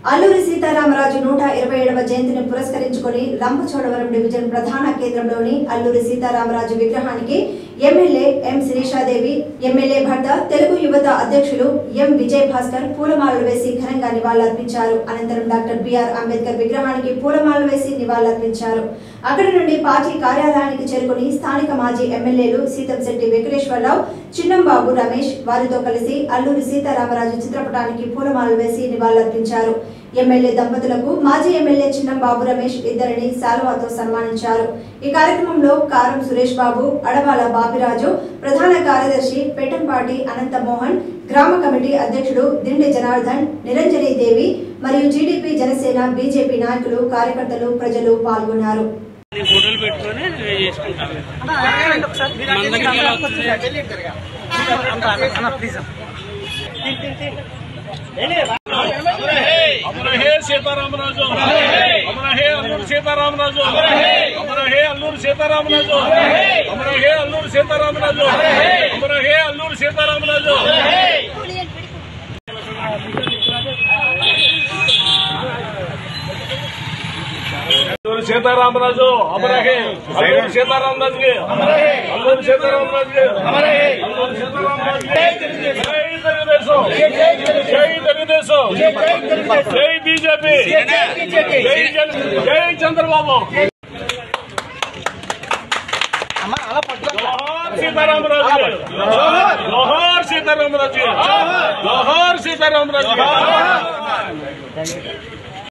అల్లూరి సీతారామరాజు నూట ఇరవై ఏడవ జయంతిని పురస్కరించుకొని రంపచోడవరం డివిజన్ ప్రధాన కేంద్రంలోని అల్లూరి సీతారామరాజు విగ్రహానికి ఎమ్మెల్యే ఎం శిరీషాదేవి ఎమ్మెల్యే భర్త తెలుగు యువత అధ్యక్షులు ఎం విజయ్ భాస్కర్ పూలమాలలు వేసి ఘనంగా నివాళులర్పించారు అనంతరం డాక్టర్ బిఆర్ అంబేద్కర్ విగ్రహానికి పూలమాలలు వేసి నివాళులర్పించారు అక్కడి నుండి పార్టీ కార్యాలయానికి చేరుకుని స్థానిక మాజీ ఎమ్మెల్యేలు సీతంశెట్టి వెంకటేశ్వరరావు చిన్నంబాబు రమేష్ వారితో కలిసి అల్లూరి సీతారామరాజు చిత్రపటానికి పూలమాలలు వేసి నివాళులర్పించారు ఎమ్మెల్యే దంపతులకు మాజీ ఎమ్మెల్యే చిన్నం బాబు రమేష్ ఇద్దరిని శాలువాతో సన్మానించారు ఈ కార్యక్రమంలో కారం సురేష్ బాబు అడవాల బాపిరాజు ప్రధాన కార్యదర్శి పెట్టంపాటి అనంత మోహన్ గ్రామ కమిటీ అధ్యక్షుడు దిండి జనార్దన్ నిరంజని దేవి మరియు జీడీపీ జనసేన బీజేపీ నాయకులు కార్యకర్తలు ప్రజలు పాల్గొన్నారు ఈ ఫోటోలు పెట్టుకొని చేసుకుంటాను మన దగ్గరికి ఎలా వస్తుంది అమర హే సీతారామరాజు అమర హే అల్లూరు సీతారామరాజు అమర హే అల్లూరు సీతారామరాజు అమర హే అల్లూరు సీతారామరాజు అమర హే అల్లూరు సీతారామరాజు అల్లూరు సీతారామరాజు అమర హే అల్లూరు సీతారామరాజుకి అల్లూరు సీతారామరాజుకి అల్లూరు సీతారామరాజుకి జై తెలుగుదేశం జై తెలుగుదేశం జై బీజేపీ జై జన్- జై చంద్రబాబు జోహార్ సీతారామరాజు జోహార్ సీతారామరాజు జోహార్ సీతారామరాజు